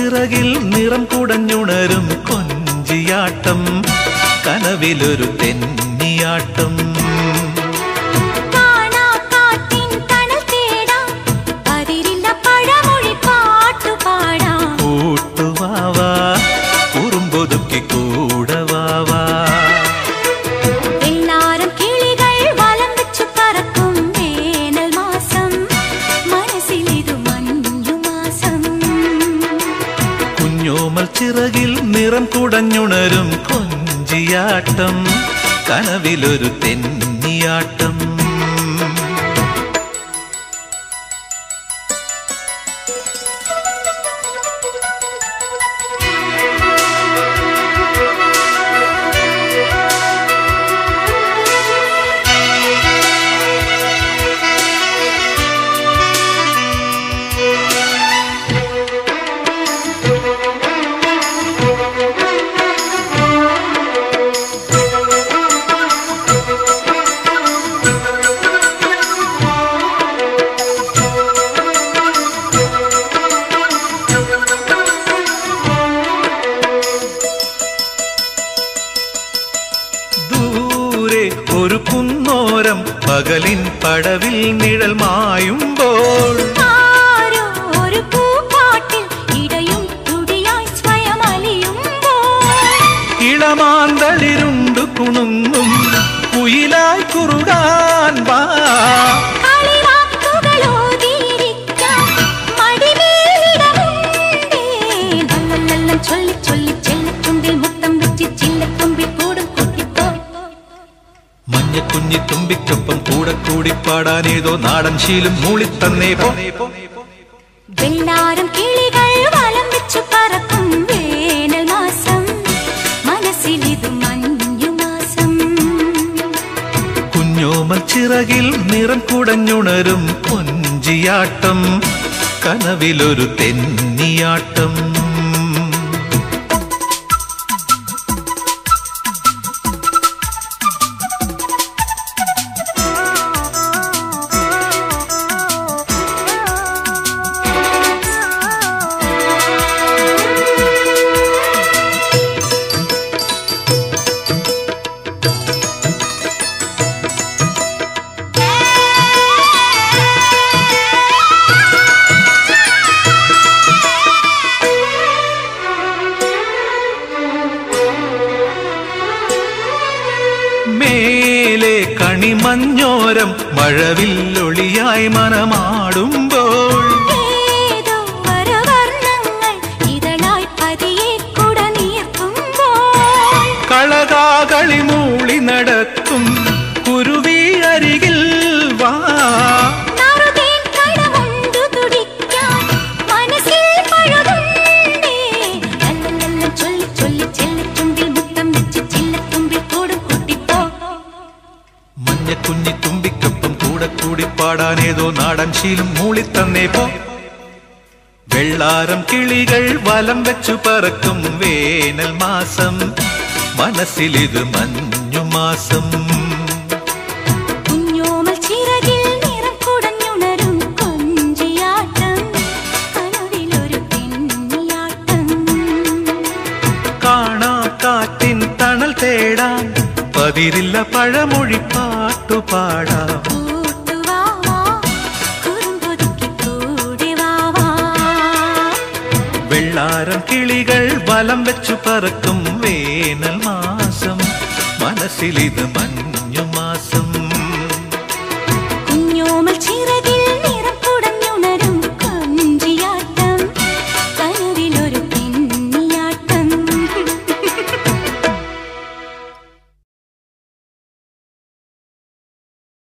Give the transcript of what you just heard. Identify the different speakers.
Speaker 1: ചിറകിൽ നിറം കുടഞ്ഞുണരും കൊഞ്ചിയാട്ടം കനവിലൊരു തെന്നിയാട്ടം
Speaker 2: കാണാ കാറ്റിൻ തണൽ തേടാം അതിരില്ല പഴമൊഴി പാട്ടു പാടാം
Speaker 1: കൂട്ടുവാവാ കുറുമ്പൊതുക്കി കൂടവാവാ
Speaker 2: എല്ലാരും കിളികൾ വലം വെച്ചു പറക്കും വേനൽ മാസം മനസ്സിലിതു മഞ്ഞു മാസം
Speaker 1: കുഞ്ഞോമൽ ചിറകിൽ നിറം കുടഞ്ഞുണരും കൊഞ്ചിയാട്ടം കനവിലൊരു തെന്നിയാട്ടം ദൂരെ ഒരു കുന്നോരം പകലിൻ പടവിൽ നിഴൽ മായുമ്പോൾ
Speaker 2: ആരോ ഒരു പൂപ്പാട്ടിൽ ഇടയും തുടിയായി സ്വയം അലിയുമ്പോൾ
Speaker 1: ഇളമാന്തളിരുണ്ടു കുണുങ്ങും കുയിലായി കുറുകാൻ വാ
Speaker 2: കളിവാക്കുകളോതിയിരിക്കാം മടിമേലിടമുണ്ടേ. ലല്ലല്ലല്ലം ചൊല്ലി ചൊല്ലി ചെല്ലത്തുമ്പിൽ മുത്തം വെച്ച് ചില്ലത്തുമ്പിൽ കൂടും കൂട്ടിപ്പോ
Speaker 1: മഞ്ഞക്കുഞ്ഞി തുമ്പിക്കൊപ്പം കൂടെ കൂടി പാടാനേതോ നാടൻ ശീലും മൂളിത്തന്നേ പോ
Speaker 2: വെള്ളാരം കിളികൾ വലം വെച്ചു പറക്കും വേനൽ മാസം മനസ്സിലിതു മഞ്ഞു മാസം
Speaker 1: കുഞ്ഞോമൽ ചിറകിൽ നിറം കുടഞ്ഞുണരും കൊഞ്ചിയാട്ടം കനവിലൊരു തെന്നിയാട്ടം മേലെ കണിമഞ്ഞോരം മഴവില്ലൊളിയായി മനമാടുമ്പോൾ
Speaker 2: ഏതോ വരവർണ്ണങ്ങൾ ഇതളായി പതിയെ കുട നീർക്കുമ്പോൾ
Speaker 1: കളകാകളി മൂളി നടക്കും കുരുവി അരികിൽ വാ
Speaker 2: നറുതേൻ കടമുണ്ടു തുടിക്കാൻ മനസ്സിൽ പഴുതുണ്ടേ. ലല്ലല്ലല്ലം ചൊല്ലി ചൊല്ലി ചെല്ലത്തുമ്പിൽ മുത്തം വെച്ച് ചില്ലത്തുമ്പിൽ കൂടും കൂട്ടിപ്പോ
Speaker 1: മഞ്ഞക്കുഞ്ഞി തുമ്പിക്കൊപ്പം കൂടെ കൂടി പാടാനേതോ നാടൻ ശീലം മൂളിത്തന്നേ പോ വെള്ളാരം കിളികൾ വലം വെച്ചു പറക്കും വേനൽ മാസം മനസ്സിലിത് മഞ്ഞു മാസം
Speaker 2: കുഞ്ഞോമൽ ചിറകിൽ നിറം കുടഞ്ഞുണരും കൊഞ്ചിയാട്ടം കനവിലൊരു പെണ്ണിയാട്ടം
Speaker 1: കാണാ കാറ്റിൻ തണൽ തേടാൻ പതിരില്ല പഴമൊഴി പാട്ടുപാടാം
Speaker 2: കൂട്ടുവാവാ, കുറുമ്പൊതുക്കി കൂടെ വാവാ.
Speaker 1: വെള്ളാരം കിളികൾ വലം വെച്ചു പറക്കും വേനൽ മാസം മനസ്സിലിത് മഞ്ഞു